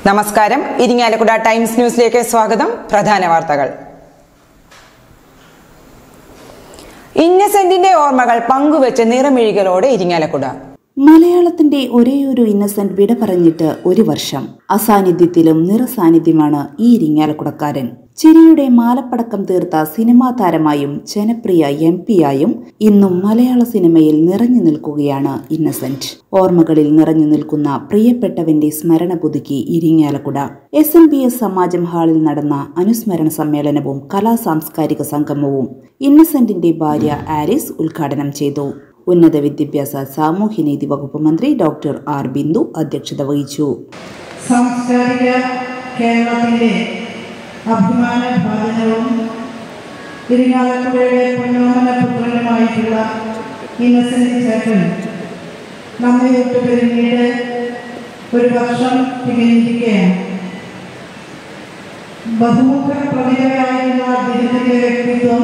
നമസ്കാരം ഇരിങ്ങാലക്കുട ടൈംസ് ന്യൂസിലേക്ക് സ്വാഗതം പ്രധാന വാർത്തകൾ ഇന്നസെന്റിന്റെ ഓർമ്മകൾ പങ്കുവെച്ച് നിറമിഴികളോടെ ഇരിങ്ങാലക്കുട മലയാളത്തിന്റെ ഒരേയൊരു ഇന്നസെന്റ് വിട പറഞ്ഞിട്ട് ഒരു വർഷം അസാന്നിധ്യത്തിലും നിറസാന്നിധ്യമാണ് ഈ ഇരിങ്ങാലക്കുടക്കാരൻ ചിരിയുടെ മാലപ്പടക്കം തീർത്ത സിനിമാ താരമായും ജനപ്രിയ എം പിയായും ഇന്നും മലയാള സിനിമയിൽ നിറഞ്ഞു നിൽക്കുകയാണ് ഇന്നസെന്റ് ഓർമ്മകളിൽ നിറഞ്ഞു നിൽക്കുന്ന പ്രിയപ്പെട്ടവന്റെ സ്മരണ പുതുക്കി Irinjalakuda S N B S സമാജം ഹാളിൽ നടന്ന അനുസ്മരണ സമ്മേളനവും കലാ സാംസ്കാരിക സംഗമവും ഇന്നസെന്റിന്റെ ഭാര്യ ആരിസ് ഉദ്ഘാടനം ചെയ്തു ഉന്നത വിദ്യാഭ്യാസ സാമൂഹ്യനീതി വകുപ്പ് മന്ത്രി ഡോക്ടർ ആർ ബിന്ദു അധ്യക്ഷത വഹിച്ചു സാംസ്കാരിക കേരളത്തിൻ്റെ അഭിമാന ഭാജനവും ഇരിങ്ങാലക്കുടയുടെ പൊന്നോമന പുത്രനുമായിട്ടുള്ള ഇന്നസെന്റ് ചേട്ടൻ നമ്മെ വിട്ട് പിരിഞ്ഞിട്ട് ഒരു വർഷം തികഞ്ഞിരിക്കുകയാണ് ബഹുമുഖ പ്രതിഭയായിരുന്ന അദ്ദേഹത്തിൻ്റെ വ്യക്തിത്വം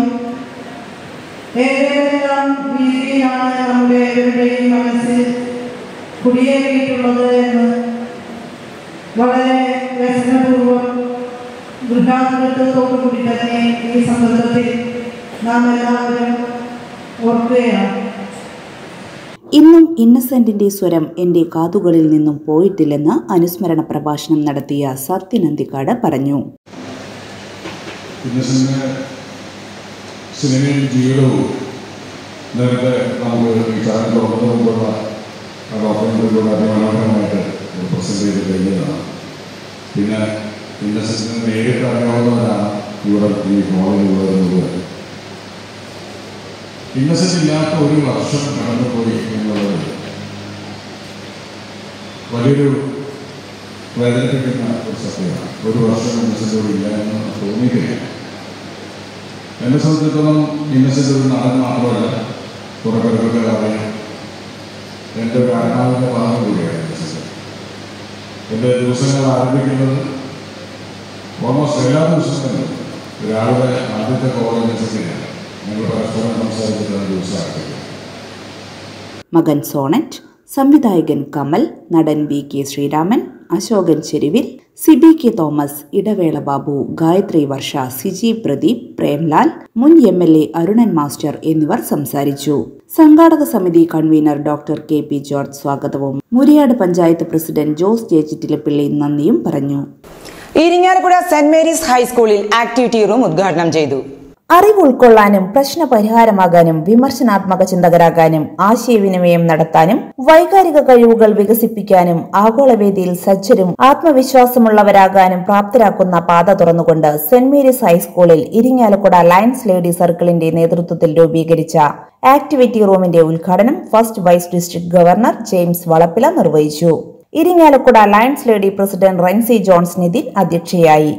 ഏതെല്ലാം രീതിയിലാണ് നമ്മുടെ ഏവരുടെയും മനസ്സിൽ കുടിയേറിയിട്ടുള്ളത് എന്ന് വളരെ വ്യസനപൂർവ്വം ഗൃഹാതുരത്വത്തോടു കൂടി തന്നെ ഈ സന്ദർഭത്തിൽ നാം എല്ലാവരും ഓർക്കുകയാണ് ഇന്നും ഇന്നസെന്റിന്റെ സ്വരം എന്റെ കാതുകളിൽ നിന്നും പോയിട്ടില്ലെന്ന് അനുസ്മരണ പ്രഭാഷണം നടത്തിയ സത്യനന്ദിക്കാട് പറഞ്ഞു ഇന്നസെന്റിന് സിനിമയിൽ ജീവിതവും നേരത്തെ നമുക്ക് ഈ ചാനൽ തുറന്നതിന് മുമ്പുള്ള ആ ഡോക്യുമെന്റിലൂടെ അതിമനോഹരമായിട്ട് പ്രസന്റ് ചെയ്ത് കഴിഞ്ഞതാണ് പിന്നെ ഇന്നസെന്റിന് നേരിട്ട് അറിയാവുന്നവരാണ് ഇവിടെ ഈ കോളേജിലുള്ളത് മുഴുവൻ ഇന്നസെന്റ് ഇല്ലാത്ത ഒരു വർഷം കടന്നുപോയി എന്നുള്ളത് വലിയൊരു വേദനിപ്പിക്കുന്ന ഒരു സത്യമാണ് ഒരു വർഷം ഇന്നസെന്റോട് ഇല്ല എന്ന് തോന്നിയിട്ടില്ല എന്നെ സംബന്ധിച്ചിടത്തോളം ഇന്നസെന്റ് ഒരു നടൻ മാത്രമല്ല കുറെ പേർക്കൊക്കെ അറിയാം എൻ്റെ ഒരു ആത്മാവിൻ്റെ ഭാഗം കൂടിയാണ് ഇന്നസെന്റ് എൻ്റെ ദിവസങ്ങൾ ആരംഭിക്കുന്നത് ഓൾമോസ്റ്റ് എല്ലാ ദിവസങ്ങളിലും രാവിലെ ആദ്യത്തെ കോൾ ഇന്നസെന്റിനാണ് ഞങ്ങൾ പരസ്പരം സംസാരിച്ചിട്ടുള്ള ദിവസം ആരംഭിക്കുന്നത് മകൻ സോണറ്റ് സംവിധായകൻ കമൽ നടൻ V K Sreeraman Ashokan Cheruvil Sibi K Thomas Idavela Babu Gayathri Varsha Siji Pradeep Premlal മുൻ M L A Arunan master എന്നിവർ സംസാരിച്ചു സംഘാടക സമിതി convener doctor K P George സ്വാഗതവും മുരിയാട് പഞ്ചായത്ത് പ്രസിഡന്റ് ജോസ് ജേച്ചിറ്റിലപ്പിള്ളി നന്ദിയും പറഞ്ഞു ഇരിങ്ങാലക്കുട സെന്റ് മേരീസ് ഹൈസ്കൂളിൽ ആക്ടിവിറ്റി റൂം ഉദ്ഘാടനം ചെയ്തു അറിവ് ഉൾക്കൊള്ളാനും പ്രശ്ന പരിഹാരമാകാനും വിമർശനാത്മക ചിന്തകരാകാനും ആശയവിനിമയം നടത്താനും വൈകാരിക കഴിവുകൾ വികസിപ്പിക്കാനും ആഗോളവേദിയിൽ സജ്ജരും ആത്മവിശ്വാസമുള്ളവരാകാനും പ്രാപ്തരാക്കുന്ന പാത തുറന്നുകൊണ്ട് സെന്റ് മേരീസ് ഹൈസ്കൂളിൽ ഇരിങ്ങാലക്കുട ലയൺസ് ലേഡി സർക്കിളിന്റെ നേതൃത്വത്തിൽ രൂപീകരിച്ച ആക്ടിവിറ്റി റൂമിന്റെ ഉദ്ഘാടനം first vice district governor James Valappila നിർവഹിച്ചു Irinjalakuda Lions lady president Rency Jones Nithin അധ്യക്ഷയായി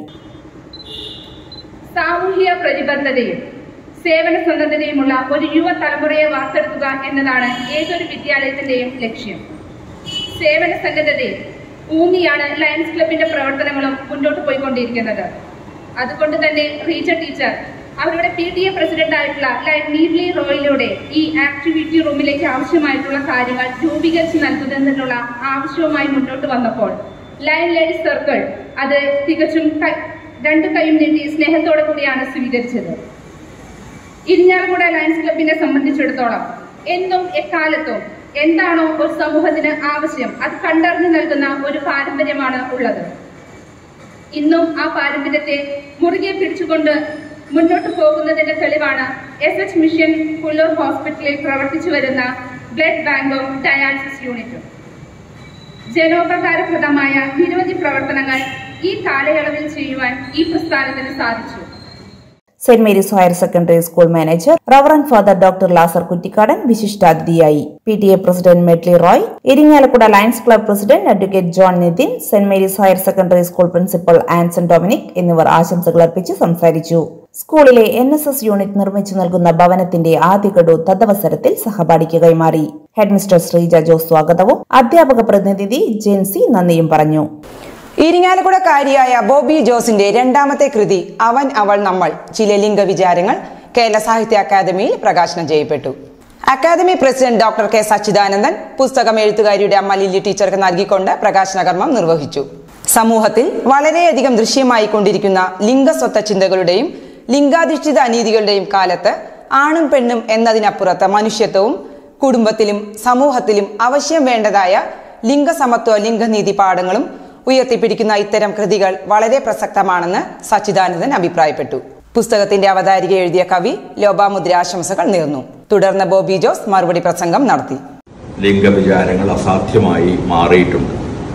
സാമൂഹിക പ്രതിബദ്ധതയും സേവന സന്നദ്ധതയുമുള്ള ഒരു യുവ തലമുറയെ വാർത്തെടുക്കുക എന്നതാണ് ഏതൊരു വിദ്യാലയത്തിന്റെയും ലക്ഷ്യം സേവന സന്നദ്ധതയിൽ ഊന്നിയാണ് ലയൺസ് ക്ലബിന്റെ പ്രവർത്തനങ്ങളും മുന്നോട്ട് പോയിക്കൊണ്ടിരിക്കുന്നത് അതുകൊണ്ട് തന്നെ റീച്ച ടീച്ചർ അവരുടെ പി ടി എ പ്രസിഡന്റ് ആയിട്ടുള്ള ലയൺ നീവ്ലി റോയിലൂടെ ഈ ആക്ടിവിറ്റി റൂമിലേക്ക് ആവശ്യമായിട്ടുള്ള കാര്യങ്ങൾ രൂപീകരിച്ച് നൽകുന്നതിനുള്ള ആവശ്യവുമായി മുന്നോട്ട് വന്നപ്പോൾ ലയൺ ലേഡീസ് സർക്കിൾ അത് തികച്ചും ക- രണ്ടു കൈയും നീട്ടി സ്നേഹത്തോടെ കൂടിയാണ് സ്വീകരിച്ചത് ഇരിഞ്ഞാലക്കുട ലയൺസ് ക്ലബിനെ സംബന്ധിച്ചിടത്തോളം എന്നും എക്കാലത്തും എന്താണോ ഒരു സമൂഹത്തിന് ആവശ്യം അത് കണ്ടറിഞ്ഞു നൽകുന്ന ഒരു പാരമ്പര്യമാണ് ഉള്ളത് ഇന്നും ആ പാരമ്പര്യത്തെ മുറുകെ പിടിച്ചുകൊണ്ട് മുന്നോട്ട് പോകുന്നതിന്റെ തെളിവാണ് എസ് എച്ച് മിഷൻ പുല്ലൂർ ഹോസ്പിറ്റലിൽ പ്രവർത്തിച്ചു വരുന്ന ബ്ലഡ് ബാങ്കും ഡയാലിസിസ് യൂണിറ്റും ജനോപകാരപ്രദമായ നിരവധി പ്രവർത്തനങ്ങൾ ഈ കാലയളവിൽ ചെയ്യുവാൻ ഈ പ്രസ്ഥാനത്തിന് സാധിച്ചു Saint Mary's higher secondary school manager reverend father doctor Lazar Kuttikadan വിശിഷ്ടാതിഥിയായി P T A president Medly Roy Irinjalakuda Lions club president advocate John Nithin Saint Mary's higher secondary school principal Anson Dominic എന്നിവർ ആശംസകൾ അർപ്പിച്ച് സംസാരിച്ചു സ്കൂളിലെ എൻ എസ് എസ് യൂണിറ്റ് നിർമ്മിച്ചു നൽകുന്ന ഭവനത്തിന്റെ ആദ്യ ഗഡു തദവസരത്തിൽ സഹപാഠിക്ക് കൈമാറി ഹെഡ്മിസ്റ്റർ ശ്രീജ ജോസ് സ്വാഗതവും അധ്യാപക പ്രതിനിധി ജെൻസി നന്ദിയും പറഞ്ഞു ഇരിങ്ങാലക്കുടക്കാരിയായ ബോബി ജോസിന്റെ രണ്ടാമത്തെ കൃതി അവൻ അവൾ നമ്മൾ ചില ലിംഗ വിചാരങ്ങൾ കേരള സാഹിത്യ അക്കാദമിയിൽ പ്രകാശനം ചെയ്യപ്പെട്ടു academy president doctor K Sachidanandan പുസ്തകം എഴുത്തുകാരിയുടെ അമ്മ ലില്ലി ടീച്ചർക്ക് നൽകിക്കൊണ്ട് പ്രകാശന കർമ്മം നിർവഹിച്ചു സമൂഹത്തിൽ വളരെയധികം ദൃശ്യമായി കൊണ്ടിരിക്കുന്ന ലിംഗസ്വത്വ ചിന്തകളുടെയും ലിംഗാധിഷ്ഠിത അനീതികളുടെയും കാലത്ത് ആണും പെണ്ണും എന്നതിനപ്പുറത്ത് മനുഷ്യത്വവും കുടുംബത്തിലും സമൂഹത്തിലും അവശ്യം വേണ്ടതായ ലിംഗസമത്വ ലിംഗനീതി പാഠങ്ങളും ഉയർത്തിപ്പിടിക്കുന്ന ഇത്തരം കൃതികൾ വളരെ പ്രസക്തമാണെന്ന് സച്ചിദാനന്ദൻ അഭിപ്രായപ്പെട്ടു പുസ്തകത്തിന്റെ അവതാരിക എഴുതിയ കവി ലോപാമുദ്ര ആശംസകൾ നേർന്നു തുടർന്ന് ബോബി ജോസ് മറുപടി പ്രസംഗം നടത്തി ലിംഗവിചാരങ്ങൾ അസാധ്യമായി മാറിയിട്ടുണ്ട്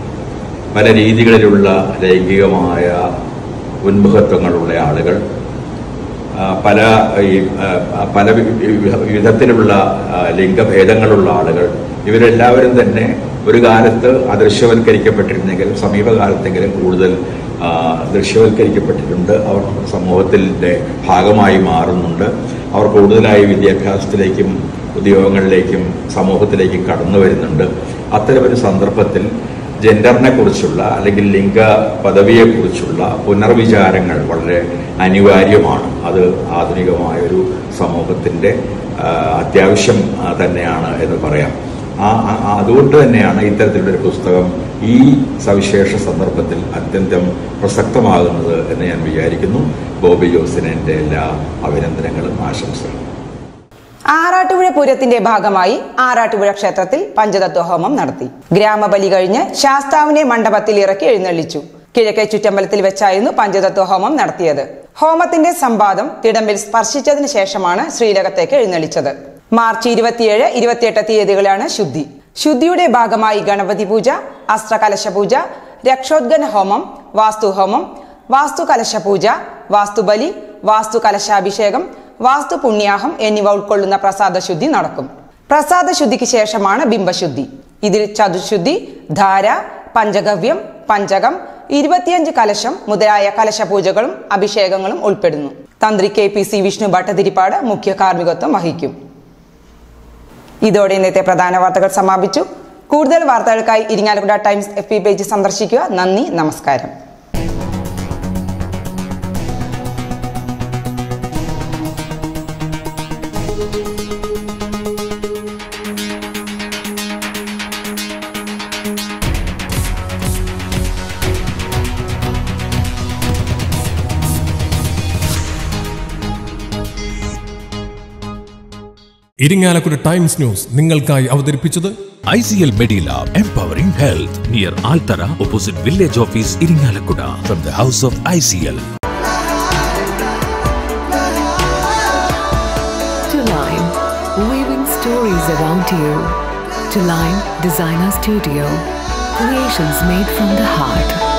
പല രീതികളിലുള്ള ലൈംഗികമായ ഉന്മുഖത്വങ്ങളുള്ള ആളുകൾ ആ, പല ഈ ആ, പല വി- വി- വിധത്തിലുള്ള ആ, ലിംഗഭേദങ്ങളുള്ള ആളുകൾ ഇവരെല്ലാവരും തന്നെ ഒരു കാലത്ത് അദൃശ്യവൽക്കരിക്കപ്പെട്ടിരുന്നെങ്കിൽ സമീപകാലത്തെങ്കിലും കൂടുതൽ ആ, ദൃശ്യവൽക്കരിക്കപ്പെട്ടിട്ടുണ്ട് അവർ സമൂഹത്തിൻ്റെ ഭാഗമായി മാറുന്നുണ്ട് അവർ കൂടുതലായി വിദ്യാഭ്യാസത്തിലേക്കും ഉദ്യോഗങ്ങളിലേക്കും സമൂഹത്തിലേക്കും കടന്നു വരുന്നുണ്ട് അത്തരമൊരു സന്ദർഭത്തിൽ ജെൻഡറിനെ കുറിച്ചുള്ള അല്ലെങ്കിൽ ലിംഗ പദവിയെക്കുറിച്ചുള്ള പുനർവിചാരങ്ങൾ വളരെ അനിവാര്യമാണ് അത് ആധുനികമായൊരു സമൂഹത്തിൻ്റെ ആ, അത്യാവശ്യം ആ, തന്നെയാണ് എന്ന് പറയാം ആ ആ- ആ- അതുകൊണ്ട് തന്നെയാണ് ഇത്തരത്തിലുള്ളൊരു പുസ്തകം ഈ സവിശേഷ സന്ദർഭത്തിൽ അത്യന്തം പ്രസക്തമാകുന്നത് എന്ന് ഞാൻ വിചാരിക്കുന്നു ബോബി ജോസിന് എൻ്റെ എല്ലാ അഭിനന്ദനങ്ങളും ആശംസകളും ആറാട്ടുപുഴ പൂരത്തിന്റെ ഭാഗമായി ആറാട്ടുപുഴ ക്ഷേത്രത്തിൽ പഞ്ചതത്വ ഹോമം നടത്തി ഗ്രാമബലി കഴിഞ്ഞ് ശാസ്താവിനെ മണ്ഡപത്തിൽ ഇറക്കി എഴുന്നള്ളിച്ചു കിഴക്കേ ചുറ്റമ്പലത്തിൽ വെച്ചായിരുന്നു പഞ്ചതത്വ ഹോമം നടത്തിയത് ഹോമത്തിന്റെ സംവാദം തിടമ്പിൽ സ്പർശിച്ചതിന് ശേഷമാണ് ശ്രീലകത്തേക്ക് എഴുന്നള്ളിച്ചത് മാർച്ച് ഇരുപത്തിയേഴ് ഇരുപത്തിയെട്ട് തീയതികളാണ് ശുദ്ധി ശുദ്ധിയുടെ ഭാഗമായി ഗണപതി പൂജ അസ്ത്രകലശ പൂജ രക്ഷോദ്ഗന ഹോമം വാസ്തുഹോമം വാസ്തുകലശ പൂജ വാസ്തുബലി വാസ്തുകലശാഭിഷേകം വാസ്തു പുണ്യാഹം എന്നിവ ഉൾക്കൊള്ളുന്ന പ്രസാദശുദ്ധി നടക്കും പ്രസാദശുദ്ധിക്ക് ശേഷമാണ് ബിംബശുദ്ധി ഇതിൽ ചതുശുദ്ധി ധാര പഞ്ചഗവ്യം പഞ്ചകം ഇരുപത്തിയഞ്ച് കലശം മുതലായ കലശപൂജകളും അഭിഷേകങ്ങളും ഉൾപ്പെടുന്നു തന്ത്രി K P C Vishnu Bhattathiripad മുഖ്യ കാർമ്മികത്വം വഹിക്കും ഇതോടെ ഇന്നത്തെ പ്രധാന വാർത്തകൾ സമാപിച്ചു കൂടുതൽ വാർത്തകൾക്കായി Irinjalakuda Times F P page സന്ദർശിക്കുക നന്ദി നമസ്കാരം ഇരിങ്ങാലക്കുട ടൈംസ് ന്യൂസ് നിങ്ങൾക്കായി അവതരിപ്പിച്ചത് ICL Medilab Empowering Health near Altara opposite Village Office Iringalakkuda from the House of ICL. To Line, weaving stories around you. To Line Designer Studio, creations made from the heart.